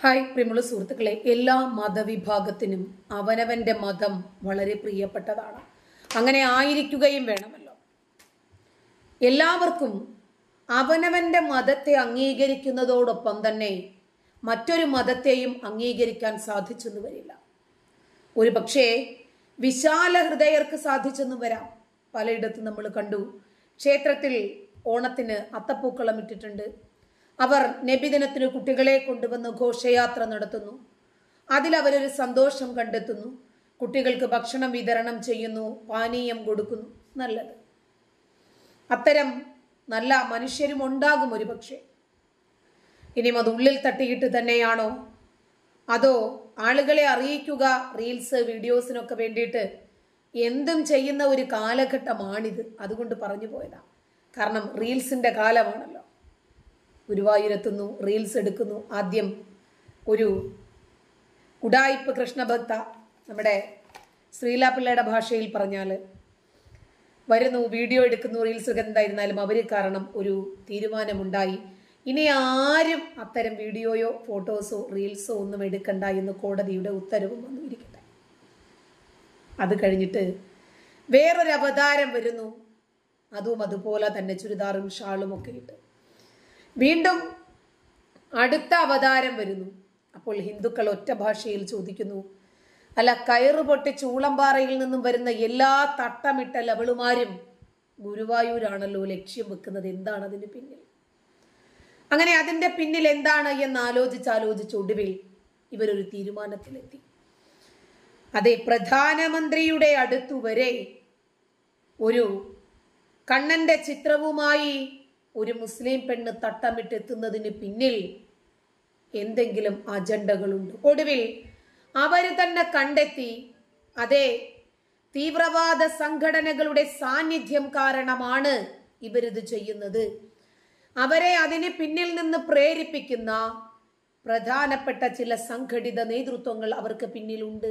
Hi പ്രിയമുള്ള സുഹൃത്തുക്കളെ എല്ലാ മതവിഭാഗത്തിനും അവനവന്റെ മതം വളരെ പ്രിയപ്പെട്ടതാണ് അങ്ങനെ ആയിരിക്കുകയും വേണമല്ലോ എല്ലാവർക്കും അവനവന്റെ മതത്തെ അംഗീകരിക്കുന്നതോടൊപ്പം തന്നെ മറ്റൊരു മതത്തെയും അംഗീകരിക്കാൻ സാധിച്ചെന്ന് വരില്ല ഒരു പക്ഷേ വിശാല ഹൃദയർക്ക് സാധിച്ചെന്നും വരാം പലയിടത്തും നമ്മൾ കണ്ടു ക്ഷേത്രത്തിൽ ഓണത്തിന് അത്തപ്പൂക്കളം ഇട്ടിട്ടുണ്ട് അവർ നബിദിനത്തിന് കുട്ടികളെ കൊണ്ടുവന്ന് ഘോഷയാത്ര നടത്തുന്നു അതിൽ അവരൊരു സന്തോഷം കണ്ടെത്തുന്നു കുട്ടികൾക്ക് ഭക്ഷണം വിതരണം ചെയ്യുന്നു പാനീയം കൊടുക്കുന്നു നല്ലത് അത്തരം നല്ല മനുഷ്യരും ഉണ്ടാകും ഒരു പക്ഷേ ഇനിയും അത് ഉള്ളിൽ തട്ടിയിട്ട് തന്നെയാണോ അതോ ആളുകളെ അറിയിക്കുക റീൽസ് വീഡിയോസിനൊക്കെ വേണ്ടിയിട്ട് എന്തും ചെയ്യുന്ന ഒരു കാലഘട്ടമാണിത് അതുകൊണ്ട് പറഞ്ഞു പോയതാ കാരണം റീൽസിന്റെ കാലമാണല്ലോ ഗുരുവായൂരെത്തുന്നു റീൽസ് എടുക്കുന്നു ആദ്യം ഒരു ഉഡായിപ്പ് കൃഷ്ണഭക്ത നമ്മുടെ ശ്രീലാപിള്ളയുടെ ഭാഷയിൽ പറഞ്ഞാൽ വരുന്നു വീഡിയോ എടുക്കുന്നു റീൽസ് ഒക്കെ എന്തായിരുന്നാലും അവർ കാരണം ഒരു തീരുമാനമുണ്ടായി ഇനി ആരും അത്തരം വീഡിയോയോ ഫോട്ടോസോ റീൽസോ ഒന്നും എടുക്കണ്ട എന്ന് കോടതിയുടെ ഉത്തരവും വന്നിരിക്കട്ടെ അത് കഴിഞ്ഞിട്ട് വേറൊരു അവതാരം വരുന്നു അതും അതുപോലെ തന്നെ ചുരിദാറും ഷാളും ഒക്കെ ഇട്ട് വീണ്ടും അടുത്ത അവതാരം വരുന്നു അപ്പോൾ ഹിന്ദുക്കൾ ഒറ്റ ഭാഷയിൽ ചോദിക്കുന്നു അല്ല കയറ് പൊട്ടി ചൂളംപാറയിൽ നിന്നും വരുന്ന എല്ലാ തട്ടമിട്ട ലവളുമാരും ഗുരുവായൂരാണല്ലോ ലക്ഷ്യം വെക്കുന്നത് എന്താണ് അതിന് പിന്നിൽ അങ്ങനെ അതിന്റെ പിന്നിൽ എന്താണ് എന്ന് ആലോചിച്ച് ആലോചിച്ച് ഒടുവിൽ ഇവരൊരു തീരുമാനത്തിലെത്തി അതെ പ്രധാനമന്ത്രിയുടെ അടുത്തുവരെ ഒരു കണ്ണന്റെ ചിത്രവുമായി ഒരു മുസ്ലിം പെണ്ണ് തട്ടമിട്ടെത്തുന്നതിന് പിന്നിൽ എന്തെങ്കിലും അജണ്ടകളുണ്ട് ഒടുവിൽ അവർ തന്നെ കണ്ടെത്തി അതെ തീവ്രവാദ സംഘടനകളുടെ സാന്നിധ്യം കാരണമാണ് ഇവരിത് ചെയ്യുന്നത് അവരെ അതിന് പിന്നിൽ നിന്ന് പ്രേരിപ്പിക്കുന്ന പ്രധാനപ്പെട്ട ചില സംഘടിത നേതൃത്വങ്ങൾ അവർക്ക് പിന്നിലുണ്ട്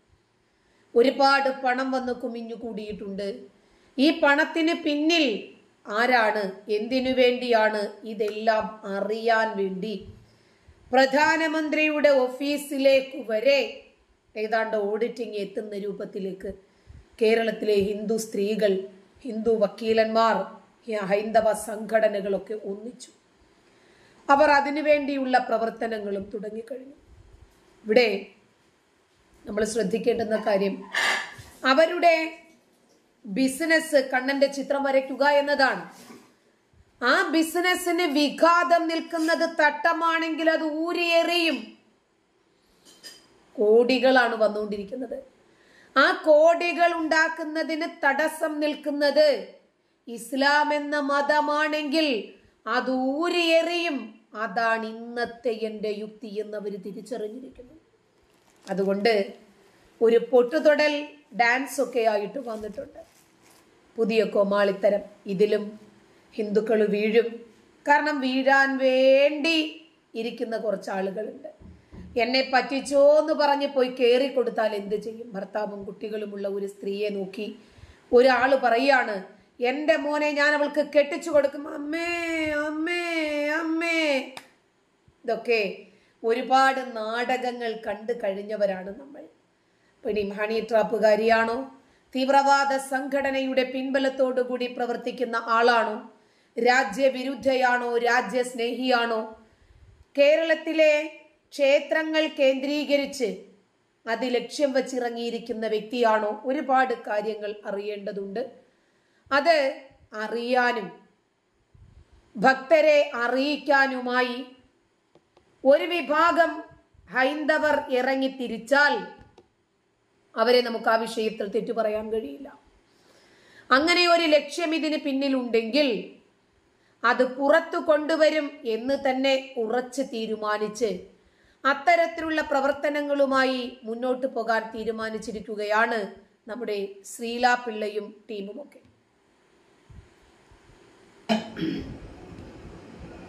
ഒരുപാട് പണം വന്ന് കുമിഞ്ഞു കൂടിയിട്ടുണ്ട് ഈ പണത്തിന് പിന്നിൽ ആരാണ് എന്തിനു വേണ്ടിയാണ് ഇതെല്ലാം അറിയാൻ വേണ്ടി പ്രധാനമന്ത്രിയുടെ ഓഫീസിലേക്ക് വരെ ഏതാണ്ട് ഓഡിറ്റിംഗ് എത്തുന്ന രൂപത്തിലേക്ക് കേരളത്തിലെ ഹിന്ദു സ്ത്രീകൾ ഹിന്ദു വക്കീലന്മാർ ഹൈന്ദവ സംഘടനകളൊക്കെ ഒന്നിച്ചു അവർ അതിനുവേണ്ടിയുള്ള പ്രവർത്തനങ്ങളും തുടങ്ങിക്കഴിഞ്ഞു ഇവിടെ നമ്മൾ ശ്രദ്ധിക്കേണ്ടുന്ന കാര്യം അവരുടെ ബിസിനസ് കണ്ണന്റെ ചിത്രം വരയ്ക്കുക എന്നതാണ് ആ ബിസിനസ്സിന് വിഘാതം നിൽക്കുന്നത് തട്ടമാണെങ്കിൽ അത് ഊരിയെറിയും കോടികളാണ് വന്നുകൊണ്ടിരിക്കുന്നത് ആ കോടികൾ ഉണ്ടാക്കുന്നതിന് തടസ്സം നിൽക്കുന്നത് ഇസ്ലാം എന്ന മതമാണെങ്കിൽ അത് ഊരിയെറിയും അതാണ് ഇന്നത്തെ എൻ്റെ യുക്തി എന്നവർ തിരിച്ചറിഞ്ഞിരിക്കുന്നു അതുകൊണ്ട് ഒരു പൊട്ടുതൊടൽ ഡാൻസ് ഒക്കെ ആയിട്ട് വന്നിട്ടുണ്ട് പുതിയ കോമാളിത്തരം ഇതിലും ഹിന്ദുക്കൾ വീഴും കാരണം വീഴാൻ വേണ്ടി ഇരിക്കുന്ന കുറച്ച് ആളുകളുണ്ട് എന്നെ പറ്റിച്ചോ എന്ന് പറഞ്ഞ് പോയി കയറി കൊടുത്താൽ എന്ത് ചെയ്യും ഭർത്താവും കുട്ടികളുമുള്ള ഒരു സ്ത്രീയെ നോക്കി ഒരാൾ പറയാണ് എൻ്റെ മോനെ ഞാൻ അവൾക്ക് കെട്ടിച്ചു കൊടുക്കും അമ്മേ അമ്മേ അമ്മേ ഇതൊക്കെ ഒരുപാട് നാടകങ്ങൾ കണ്ടു കഴിഞ്ഞവരാണ് നമ്മൾ ഇനി ഹണി ട്രാപ്പുകാരിയാണോ തീവ്രവാദ സംഘടനയുടെ പിൻബലത്തോടു കൂടി പ്രവർത്തിക്കുന്ന ആളാണോ രാജ്യവിരുദ്ധയാണോ രാജ്യസ്നേഹിയാണോ കേരളത്തിലെ ക്ഷേത്രങ്ങൾ കേന്ദ്രീകരിച്ച് അത് ലക്ഷ്യം വച്ചിറങ്ങിയിരിക്കുന്ന വ്യക്തിയാണോ ഒരുപാട് കാര്യങ്ങൾ അറിയേണ്ടതുണ്ട് അത് അറിയാനും ഭക്തരെ അറിയിക്കാനുമായി ഒരു വിഭാഗം ഹൈന്ദവർ ഇറങ്ങി തിരിച്ചാൽ അവരെ നമുക്ക് ആ വിഷയത്തിൽ തെറ്റു പറയാൻ കഴിയില്ല അങ്ങനെ ഒരു ലക്ഷ്യം ഇതിന് പിന്നിലുണ്ടെങ്കിൽ അത് പുറത്തു കൊണ്ടുവരും എന്ന് തന്നെ ഉറച്ച് തീരുമാനിച്ച് അത്തരത്തിലുള്ള പ്രവർത്തനങ്ങളുമായി മുന്നോട്ട് പോകാൻ തീരുമാനിച്ചിരിക്കുകയാണ് നമ്മുടെ ശ്രീല പിള്ളയും ടീമുമൊക്കെ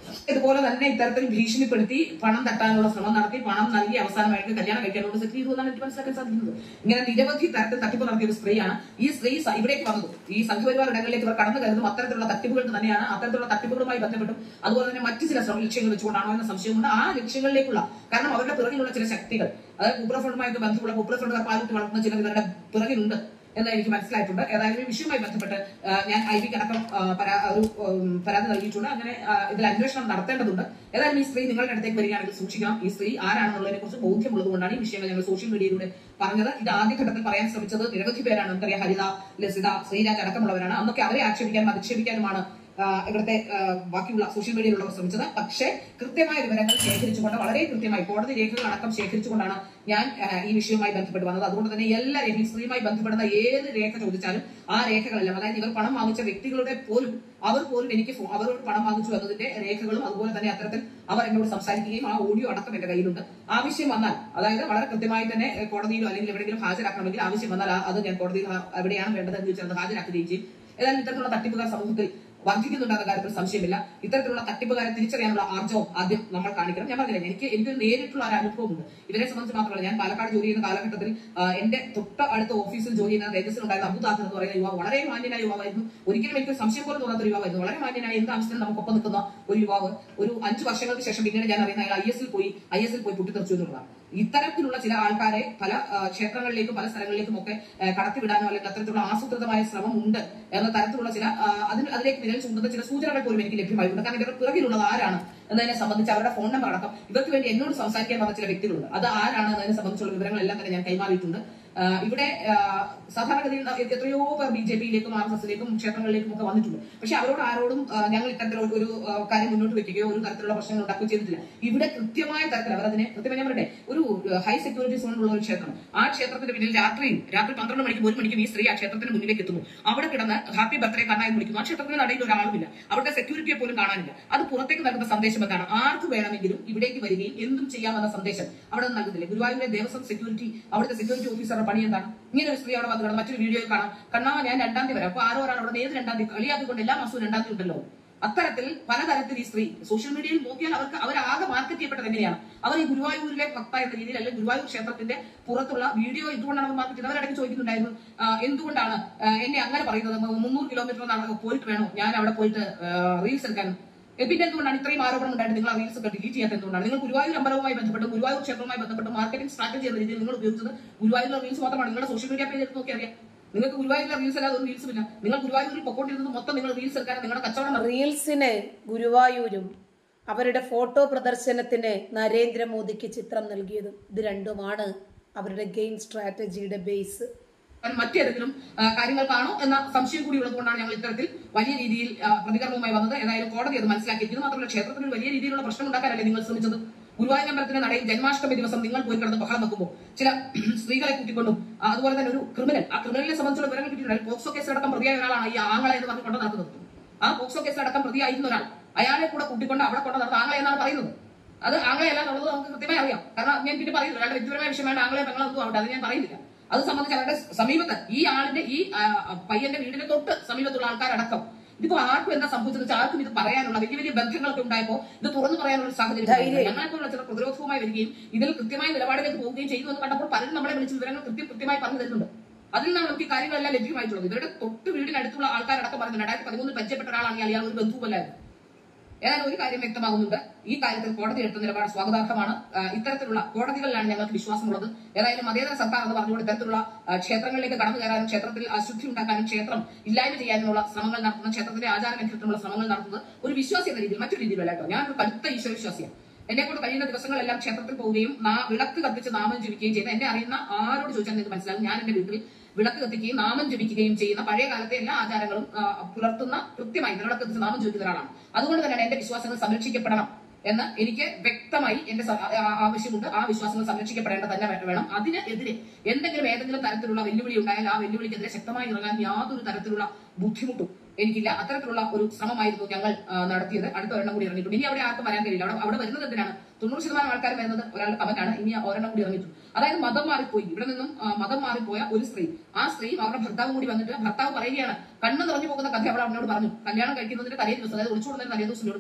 ഇതുപോലെ തന്നെ ഇത്തരത്തിൽ ഭീഷണിപ്പെടുത്തി പണം തട്ടാനുള്ള ശ്രമം നടത്തി പണം നൽകി അവസാനമായിട്ട് കല്യാണം കഴിക്കാനുള്ള സെറ്റ് ചെയ്തു എന്നാണ് എനിക്ക് മനസ്സിലാക്കാൻ സാധിക്കുന്നത് ഇങ്ങനെ നിരവധി തരത്തിൽ തട്ടിപ്പ് നടത്തിയ ഒരു സ്ത്രീയാണ് ഈ സ്ത്രീ സ- ഇവിടേക്ക് വന്നത് ഈ സംഘപരിവാർ ഇടങ്ങളിലേക്ക് ഇവർ കടന്നു കയറുന്നതും അത്തരത്തിലുള്ള തട്ടിപ്പുകൾ തന്നെയാണ് അത്തരത്തിലുള്ള തട്ടിപ്പുകളുമായി ബന്ധപ്പെട്ടും അതുപോലെ തന്നെ മറ്റു ചില ശ്രമ ലക്ഷ്യങ്ങൾ വെച്ചുകൊണ്ടാണോ എന്ന സംശയമുണ്ട് ആ ലക്ഷ്യങ്ങളിലേക്കുള്ള കാരണം അവരുടെ പിറകിലുള്ള ചില ശക്തികൾ അതായത് കുപ്ര ഫണ്ടുമായിട്ട് ബന്ധമുള്ള കുപ്ര ഫണ്ടുകാർ പാലിട്ട് വളർത്തുന്ന ചില ഇവരുടെ പിറകിലുണ്ട് എന്ന് എനിക്ക് മനസ്സിലായിട്ടുണ്ട് ഏതായാലും ഈ വിഷയവുമായി ബന്ധപ്പെട്ട് ആ, ഞാൻ ഐ വിക്ക് അടക്കം ആ, പരാ- ഒരു ഉം, പരാതി നൽകിയിട്ടുണ്ട് അങ്ങനെ ആ, ഇതിൽ അന്വേഷണം നടത്തേണ്ടതുണ്ട് ഏതായാലും ഈ സ്ത്രീ നിങ്ങളുടെ അടുത്തേക്ക് വരികയാണെങ്കിൽ സൂക്ഷിക്കണം ഈ സ്ത്രീ ആരാണെന്നുള്ളതിനെ കുറിച്ച് ബോധ്യമുള്ളത് കൊണ്ടാണ് ഈ വിഷയങ്ങൾ ഞങ്ങൾ സോഷ്യൽ മീഡിയയിലൂടെ പറഞ്ഞത് ഇത് ആദ്യഘട്ടത്തിൽ പറയാൻ ശ്രമിച്ചത് നിരവധി പേരാണ് നമുക്കറിയാം ഹരിത ലസിത ശ്രീരാജ് അടക്കമുള്ളവരാണ് അന്നൊക്കെ അവരെ ആക്ഷേപിക്കാനും അധിക്ഷേപിക്കാനുമാണ് ആ, ഇവിടുത്തെ ആ, ബാക്കിയുള്ള സോഷ്യൽ മീഡിയയിലുള്ളവർ ശ്രമിച്ചത് പക്ഷേ കൃത്യമായ വിവരങ്ങൾ ശേഖരിച്ചുകൊണ്ട് വളരെ കൃത്യമായി കോടതി രേഖകൾ അടക്കം ശേഖരിച്ചുകൊണ്ടാണ് ഞാൻ ആ, ഈ വിഷയവുമായി ബന്ധപ്പെട്ട് വന്നത് അതുകൊണ്ട് തന്നെ എല്ലാ രേഖയും സ്ത്രീയുമായി ബന്ധപ്പെടുന്ന ഏത് രേഖ ചോദിച്ചാലും ആ രേഖകളെല്ലാം അതായത് ഇവർ പണം വാങ്ങിച്ച വ്യക്തികളുടെ പോലും അവർ പോലും എനിക്ക് ഫോ- അവരോട് പണം വാങ്ങിച്ചു എന്നതിന്റെ രേഖകളും അതുപോലെ തന്നെ അത്തരത്തിൽ അവർ എന്നോട് സംസാരിക്കുകയും ആ ഓഡിയോ അടക്കം എന്റെ കയ്യിലുണ്ട് ആവശ്യം വന്നാൽ അതായത് വളരെ കൃത്യമായി തന്നെ ഏഹ്, കോടതിയിലോ അല്ലെങ്കിൽ എവിടെയെങ്കിലും ഹാജരാക്കണമെങ്കിൽ ആവശ്യം വന്നാൽ ആ- അത് ഞാൻ കോടതിയിൽ ആ- എവിടെയാണ് വേണ്ടത് എന്ന് ചോദിച്ചാൽ അത് ഹാജരാക്കുകയും ചെയ്യും ഏതായാലും ഇത്തരത്തിലുള്ള തട്ടിപ്പുകാർ സമൂഹത്തിൽ വർദ്ധിക്കുന്നുണ്ടെന്ന കാര്യത്തിൽ സംശയമില്ല ഇത്തരത്തിലുള്ള തട്ടിപ്പുകാരെ തിരിച്ചറിയാനുള്ള ആർജവം ആദ്യം നമ്മൾ കാണിക്കണം ഞാൻ പറഞ്ഞില്ല എനിക്ക് എനിക്ക് നേരിട്ടുള്ള ഒരു അനുഭവമുണ്ട് ഇവരെ സംബന്ധിച്ച് മാത്രമല്ല ഞാൻ പാലക്കാട് ജോലി ചെയ്യുന്ന കാലഘട്ടത്തിൽ ആ, എന്റെ തൊട്ട് അടുത്ത ഓഫീസിൽ ജോലി ചെയ്യുന്ന തേജസ്സിൽ ഉണ്ടായിരുന്ന അബുദാഖ് എന്ന് പറയുന്ന യുവാവ് വളരെ മാന്യനായ യുവാവായിരുന്നു ഒരിക്കലും എനിക്ക് സംശയം പോലും തോന്നാത്ത ഒരു യുവാവായിരുന്നു വളരെ മാന്യനായ എന്ത് ആവശ്യത്തിനും നമുക്കൊപ്പം നിൽക്കുന്ന ഒരു യുവാവ് ഒരു അഞ്ച് വർഷങ്ങൾക്ക് ശേഷം പിന്നീട് ഞാൻ അറിയുന്ന അയാൾ ഐ എസിൽ പോയി ഐ എസിൽ പോയി പൊട്ടിത്തെറിച്ചു എന്നുള്ളതാണ് ഇത്തരത്തിലുള്ള ചില ആൾക്കാരെ പല ആ, ക്ഷേത്രങ്ങളിലേക്കും പല സ്ഥലങ്ങളിലേക്കും ഒക്കെ ആ, കടത്തിവിടാനോ അല്ലെങ്കിൽ അത്തരത്തിലുള്ള ആസൂത്രിതമായ ശ്രമം ഉണ്ട് എന്ന തരത്തിലുള്ള ചില ആ, അതിന് അതിലേക്ക് വിരൽ ചൂണ്ടുന്ന ചില സൂചനകൾ പോലും എനിക്ക് ലഭ്യമായിട്ടുണ്ട് കാരണം ഇവരുടെ പിറകിലുള്ളത് ആരാണ് എന്നതിനെ സംബന്ധിച്ച് അവരുടെ ഫോൺ നമ്പർ അടക്കം ഇവർക്ക് വേണ്ടി എന്നോട് സംസാരിക്കാൻ വന്ന ചില വ്യക്തികളുണ്ട് അത് ആരാണ് എന്നതിനെ സംബന്ധിച്ചുള്ള വിവരങ്ങളെല്ലാം തന്നെ ഞാൻ കൈമാറിയിട്ടുണ്ട് ആ, ഇവിടെ ആ, സാധാരണഗതിയിൽ എത്രയോ പേർ ബി ജെ പിയിലേക്കും ആർ എസ് എസിലേക്കും ക്ഷേത്രങ്ങളിലേക്കും ഒക്കെ വന്നിട്ടുണ്ട് പക്ഷെ അവരോട് ആരോടും ആ, ഞങ്ങൾ ഇത്തരത്തിലുള്ള ഒരു ആ, കാര്യം മുന്നോട്ട് വെക്കുകയോ ഒരു തരത്തിലുള്ള പ്രശ്നങ്ങൾ ഉണ്ടാക്കുകയോ ചെയ്തിട്ടില്ല ഇവിടെ കൃത്യമായ തരത്തിൽ അവർ അതിനെ കൃത്യമായി ഞാൻ പറയട്ടെ ഒരു ഹൈ സെക്യൂരിറ്റി സോണിലുള്ള ഒരു ക്ഷേത്രം ആ ക്ഷേത്രത്തിന്റെ പിന്നിൽ രാത്രിയും രാത്രി പന്ത്രണ്ട് മണിക്കും ഒരു മണിക്കും ഈ സ്ത്രീ ആ ക്ഷേത്രത്തിന് മുന്നിലേക്ക് എത്തുന്നു അവിടെ കിടന്ന് ഹാപ്പി ബർത്ത്ഡേ കാണാൻ വിളിക്കുന്നു ആ ക്ഷേത്രത്തിന്റെ നടയിൽ ഒരാളുമില്ല അവിടുത്തെ സെക്യൂരിറ്റിയെ പോലും കാണാനില്ല അത് പുറത്തേക്ക് നൽകുന്ന സന്ദേശം എന്താണ് ആർക്ക് വേണമെങ്കിലും ഇവിടേക്ക് വരികയും എന്തും ചെയ്യാമെന്ന സന്ദേശം അവിടെ നിന്ന് നൽകുന്നില്ല ഗുരുവായൂരിലെ ദേവസ്വം സെക്യൂരിറ്റി അവിടുത്തെ സെക്യൂരിറ്റി ഓഫീസറുടെ പണി എന്താണ് ഇങ്ങനെ ഒരു സ്ത്രീ അവിടെ വന്ന് കിടന്ന് മറ്റൊരു വീഡിയോയിൽ കാണാം കണ്ണാ ഞാൻ രണ്ടാം തീയതി വരാം അപ്പൊ ആരോ ഒരാൾ അവിടെ ഏത് രണ്ടാം തീയതി കളിയാക്കിക്കൊണ്ട് എല്ലാ മാസവും രണ്ടാം തീയതി ഉണ്ടല്ലോ അത്തരത്തിൽ പലതരത്തിൽ ഈ സ്ത്രീ സോഷ്യൽ മീഡിയയിൽ നോക്കിയാൽ അവർക്ക് അവരാകെ മാർക്കറ്റ് ചെയ്യപ്പെട്ടത് എങ്ങനെയാണ് അവർ ഈ ഗുരുവായൂരിലെ ഭക്ത എന്ന രീതിയിൽ അല്ലെങ്കിൽ ഗുരുവായൂർ ക്ഷേത്രത്തിന്റെ പുറത്തുള്ള വീഡിയോ എന്തുകൊണ്ടാണ് അവർ മാർക്കറ്റ് ചെയ്തത് അവരിടയ്ക്ക് ചോദിക്കുന്നുണ്ടായിരുന്നു ആ, എന്തുകൊണ്ടാണ് ആ, എന്നെ അങ്ങനെ പറയുന്നത് മുന്നൂറ് കിലോമീറ്റർ നട- പോയിട്ട് വേണോ ഞാൻ അവിടെ പോയിട്ട് റീൽസ് എടുക്കാൻ ഏ, പിന്നെ എന്തുകൊണ്ടാണ് ഇത്രയും ആരോപണം ഉണ്ടായിട്ട് നിങ്ങൾ ആ റീൽസ് ഒക്കെ ഡിലീറ്റ് ചെയ്യാത്ത എന്തുകൊണ്ടാണ് നിങ്ങൾ ഗുരുവായൂർ അമ്പലവുമായി ബന്ധപ്പെട്ട് ഗുരുവായൂർ ക്ഷേത്രവുമായി ബന്ധപ്പെട്ട് മാർക്കറ്റിംഗ് സ്ട്രാറ്റജി എന്ന രീതിയിൽ നിങ്ങൾ ഉപയോഗിച്ചത് ഗുരുവായൂരിലെ റീൽസ് മാത്രമാണ് നിങ്ങളുടെ സോഷ്യൽ മീഡിയ പേജ് എടുത്ത് നോക്കി അറിയാം നിങ്ങൾക്ക് ഗുരുവായൂരിലെ റീൽസ് അല്ലാതെ ഒരു റീൽസും ഇല്ല നിങ്ങൾ ഗുരുവായൂരിൽ പൊക്കോണ്ടിരുന്നത് മൊത്തം നിങ്ങൾ റീൽസ് എടുക്കാൻ നിങ്ങളുടെ കച്ചവടം നടത്തി. റീൽസിന് ഗുരുവായൂരും അവരുടെ ഫോട്ടോ പ്രദർശനത്തിന് നരേന്ദ്രമോദിക്ക് ചിത്രം നൽകിയതും ഇത് രണ്ടുമാണ് അവരുടെ ഗെയിം സ്ട്രാറ്റജിയുടെ ബേസ് കാരണം മറ്റേതെങ്കിലും ആ, കാര്യങ്ങൾക്കാണോ എന്ന സംശയം കൂടി ഉള്ളതുകൊണ്ടാണ് ഞങ്ങൾ ഇത്തരത്തിൽ വലിയ രീതിയിൽ ആ, പ്രതികരണവുമായി വന്നത് ഏതായാലും കോടതി അത് മനസ്സിലാക്കിയിരിക്കുന്നു മാത്രമല്ല ക്ഷേത്രത്തിൽ ഒരു വലിയ രീതിയിലുള്ള പ്രശ്നം ഉണ്ടാക്കാനല്ലേ നിങ്ങൾ ശ്രമിച്ചത് ഗുരുവായൂർ അമ്പലത്തിന്റെ നടയിൽ ജന്മാഷ്ടമി ദിവസം നിങ്ങൾ പോയി കിടന്ന് ബഹളം വെക്കുമ്പോൾ ചില സ്ത്രീകളെ കൂട്ടിക്കൊണ്ടും ആ, അതുപോലെ തന്നെ ഒരു ക്രിമിനൽ ആ ക്രിമിനലിനെ സംബന്ധിച്ചുള്ള വിവരങ്ങൾ കിട്ടിയിട്ടുണ്ട് പോക്സോ കേസ് അടക്കം പ്രതിയായ ഒരാളാണ് ഈ ആങ്ങളെ എന്ന് പറഞ്ഞ് കൊണ്ട് നടക്കുന്നത് ആ പോക്സോ കേസ് അടക്കം പ്രതിയായിരുന്ന ഒരാൾ അയാളെ കൂടെ കൂട്ടിക്കൊണ്ട് അവിടെ കൊണ്ട് നടന്ന ആങ്ങളെ എന്നാണ് പറയുന്നത് അത് ആങ്ങളെയല്ല എന്നുള്ളത് നമുക്ക് കൃത്യമായി അറിയാം കാരണം ഞാൻ പിന്നെ പറയുന്നു ഒരാളുടെ വ്യക്തിപരമായ വിഷയമാണ് ആങ്ങളെ പെങ്ങളൊന്നും ആവട്ടെ അത് ഞാൻ പറയുന്നില്ല അത് സംബന്ധിച്ച് അവരുടെ സമീപത്ത് ഈ ആളിന്റെ ഈ ആ, പയ്യന്റെ വീടിന്റെ തൊട്ട് സമീപത്തുള്ള ആൾക്കാരടക്കം ഇതിപ്പോ ആർക്കും എന്താ സംഭവിച്ചത് വെച്ചാൽ ആർക്കും ഇത് പറയാനുള്ള വലിയ വലിയ ബന്ധങ്ങളൊക്കെ ഉണ്ടായപ്പോ ഇത് തുറന്നു പറയാനുള്ള ഒരു സാഹചര്യം ഉണ്ടായില്ല. ഞങ്ങളെപ്പോലുള്ള ചില പ്രതിരോധവുമായി വരികയും ഇതിൽ കൃത്യമായ നിലപാടിലേക്ക് പോവുകയും ചെയ്തു എന്ന് കണ്ടപ്പോൾ പലരും നമ്മളെ വിളിച്ച് വിവരങ്ങൾ കൃത്യം കൃത്യമായി പറഞ്ഞു തരുന്നുണ്ട് അതിൽ നിന്നാണ് നമുക്ക് ഈ കാര്യങ്ങളെല്ലാം ലഭ്യമായിട്ടുള്ളത് ഇവരുടെ തൊട്ട് വീടിനടുത്തുള്ള ആൾക്കാരടക്കം പറഞ്ഞു രണ്ടായിരത്തി പതിമൂന്നിൽ പരിചയപ്പെട്ട ഒരാളാണെങ്കിൽ അയാൾ ഒരു ബന്ധുവല്ലായിരുന്നു ഏതായാലും ഒരു കാര്യം വ്യക്തമാകുന്നുണ്ട് ഈ കാര്യത്തിൽ കോടതി എടുത്ത നിലപാട് സ്വാഗതാർഹമാണ് ആ, ഇത്തരത്തിലുള്ള കോടതികളിലാണ് ഞങ്ങൾക്ക് വിശ്വാസമുള്ളത് ഏതായാലും മതേതര സർക്കാർ എന്ന് പറഞ്ഞുകൊണ്ട് ഇത്തരത്തിലുള്ള ആ, ക്ഷേത്രങ്ങളിലേക്ക് കടന്നു കയറാനും ക്ഷേത്രത്തിൽ അശുദ്ധി ഉണ്ടാക്കാനും ക്ഷേത്രം ഇല്ലായ്മ ചെയ്യാനുമുള്ള ശ്രമങ്ങൾ നടത്തുന്ന ക്ഷേത്രത്തിന്റെ ആചാര ലംഘനത്തിനുള്ള ശ്രമങ്ങൾ നടത്തുന്നത് ഒരു വിശ്വാസി എന്ന രീതിയിൽ മറ്റൊരു രീതിയിലല്ല കേട്ടോ ഞാൻ ഒരു കടുത്ത ഈശ്വര വിശ്വാസിയാണ് എന്നെ കൊണ്ട് കഴിയുന്ന ദിവസങ്ങളെല്ലാം ക്ഷേത്രത്തിൽ പോവുകയും നാ- വിളക്ക് കത്തിച്ച് നാമം ജപിക്കുകയും ചെയ്യുന്ന എന്നെ അറിയുന്ന ആരോട് ചോദിച്ചാൽ നിങ്ങൾക്ക് മനസ്സിലാകും ഞാൻ എന്റെ വീട്ടിൽ വിളക്ക് കത്തിക്കുകയും നാമം ജപിക്കുകയും ചെയ്യുന്ന പഴയ കാലത്തെ എല്ലാ ആചാരങ്ങളും ആ, പുലർത്തുന്ന കൃത്യമായി വിളക്ക് കത്തിച്ച് നാമം ജപിക്കുന്ന ഒരാളാണ് അതുകൊണ്ട് തന്നെയാണ് എന്റെ വിശ്വാസങ്ങൾ സംരക്ഷിക്കപ്പെടണം എന്ന് എനിക്ക് വ്യക്തമായി എന്റെ സ- ആ- ആവശ്യമുണ്ട് ആ വിശ്വാസങ്ങൾ സംരക്ഷിക്കപ്പെടേണ്ടത് തന്നെ വേ- വേണം അതിനെതിരെ എന്തെങ്കിലും ഏതെങ്കിലും തരത്തിലുള്ള വെല്ലുവിളി ഉണ്ടായാൽ ആ വെല്ലുവിളിക്കെതിരെ ശക്തമായി ഇറങ്ങാൻ യാതൊരു തരത്തിലുള്ള ബുദ്ധിമുട്ടും എനിക്കില്ല അത്തരത്തിലുള്ള ഒരു ശ്രമമായിരുന്നു ഞങ്ങൾ ആ, നടത്തിയത് അടുത്ത ഒരെണ്ണം കൂടി ഇറങ്ങിയിട്ടുണ്ട് ഇനി അവിടെ ആർക്കും വരാൻ കഴിയില്ല അവിടെ അവിടെ വരുന്നത് എന്തിനാണ് തൊണ്ണൂറ് ശതമാനം ആൾക്കാർ വരുന്നത് ഒരാളുടെ കമന്റാണ് ഇനി ഒരെണ്ണം കൂടി ഇറങ്ങിയിട്ടുണ്ട് അതായത് മതം മാറിപ്പോയി ഇവിടെ നിന്നും ആ, മതം മാറിപ്പോയ ഒരു സ്ത്രീ ആ സ്ത്രീ അവരുടെ ഭർത്താവ് കൂടി വന്നിട്ട് ഭർത്താവ് പറയുകയാണ് കണ്ണ് നിറഞ്ഞു പോകുന്ന കഥ അവൾ അവനോട് പറഞ്ഞു കല്യാണം കഴിക്കുന്നതിന്റെ തലേ ദിവസം അതായത് ഒളിച്ചോടുന്നതിന് തലേ ദിവസം എന്നോട്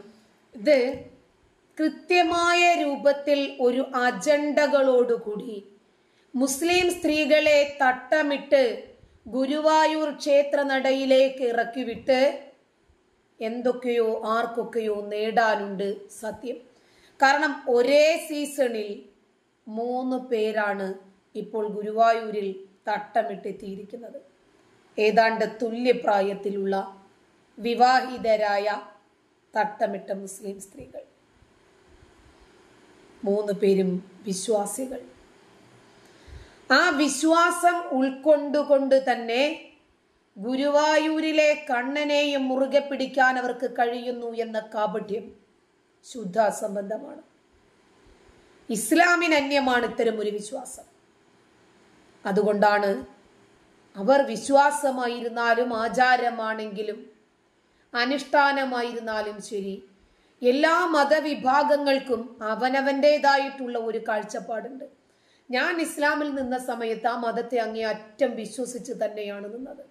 ഇത് കൃത്യമായ രൂപത്തിൽ ഒരു അജണ്ടകളോടുകൂടി മുസ്ലിം സ്ത്രീകളെ തട്ടമിട്ട് ഗുരുവായൂർ ക്ഷേത്ര നടയിലേക്ക് ഇറക്കിവിട്ട് എന്തൊക്കെയോ ആർക്കൊക്കെയോ നേടാനുണ്ട് സത്യം കാരണം ഒരേ സീസണിൽ മൂന്ന് പേരാണ് ഇപ്പോൾ ഗുരുവായൂരിൽ തട്ടമിട്ടെത്തിയിരിക്കുന്നത് ഏതാണ്ട് തുല്യപ്രായത്തിലുള്ള വിവാഹിതരായ തട്ടമിട്ട മുസ്ലിം സ്ത്രീകൾ മൂന്ന് പേരും വിശ്വാസികൾ ആ വിശ്വാസം ഉൾക്കൊണ്ടുകൊണ്ട് തന്നെ ഗുരുവായൂരിലെ കണ്ണനെയും മുറുകെ പിടിക്കാൻ അവർക്ക് കഴിയുന്നു എന്ന കാപട്യം ശുദ്ധാസംബന്ധമാണ് ഇസ്ലാമിന് അന്യമാണ് ഇത്തരം ഒരു വിശ്വാസം അതുകൊണ്ടാണ് അവർ വിശ്വാസമായിരുന്നാലും ആചാരമാണെങ്കിലും അനുഷ്ഠാനമായിരുന്നാലും ശരി എല്ലാ മതവിഭാഗങ്ങൾക്കും അവനവൻ്റെതായിട്ടുള്ള ഒരു കാഴ്ചപ്പാടുണ്ട് ഞാൻ ഇസ്ലാമിൽ നിന്ന സമയത്ത് ആ മതത്തെ അങ്ങേ അറ്റം വിശ്വസിച്ച് തന്നെയാണ് നിന്നത്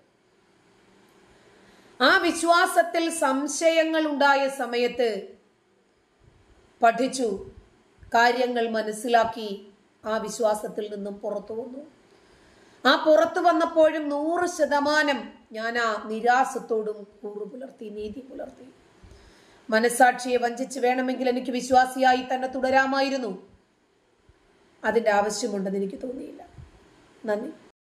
ആ വിശ്വാസത്തിൽ സംശയങ്ങൾ ഉണ്ടായ സമയത്ത് പഠിച്ചു കാര്യങ്ങൾ മനസ്സിലാക്കി ആ വിശ്വാസത്തിൽ നിന്നും പുറത്തു വന്നു ആ പുറത്തു വന്നപ്പോഴും നൂറ് ശതമാനം ഞാൻ ആ നിരാസത്തോടും കൂറു പുലർത്തി നീതി പുലർത്തി മനസാക്ഷിയെ വഞ്ചിച്ച് വേണമെങ്കിൽ എനിക്ക് വിശ്വാസിയായി തന്നെ തുടരാമായിരുന്നു അതിന്റെ ആവശ്യമുണ്ടെന്ന് എനിക്ക് തോന്നിയില്ല നന്ദി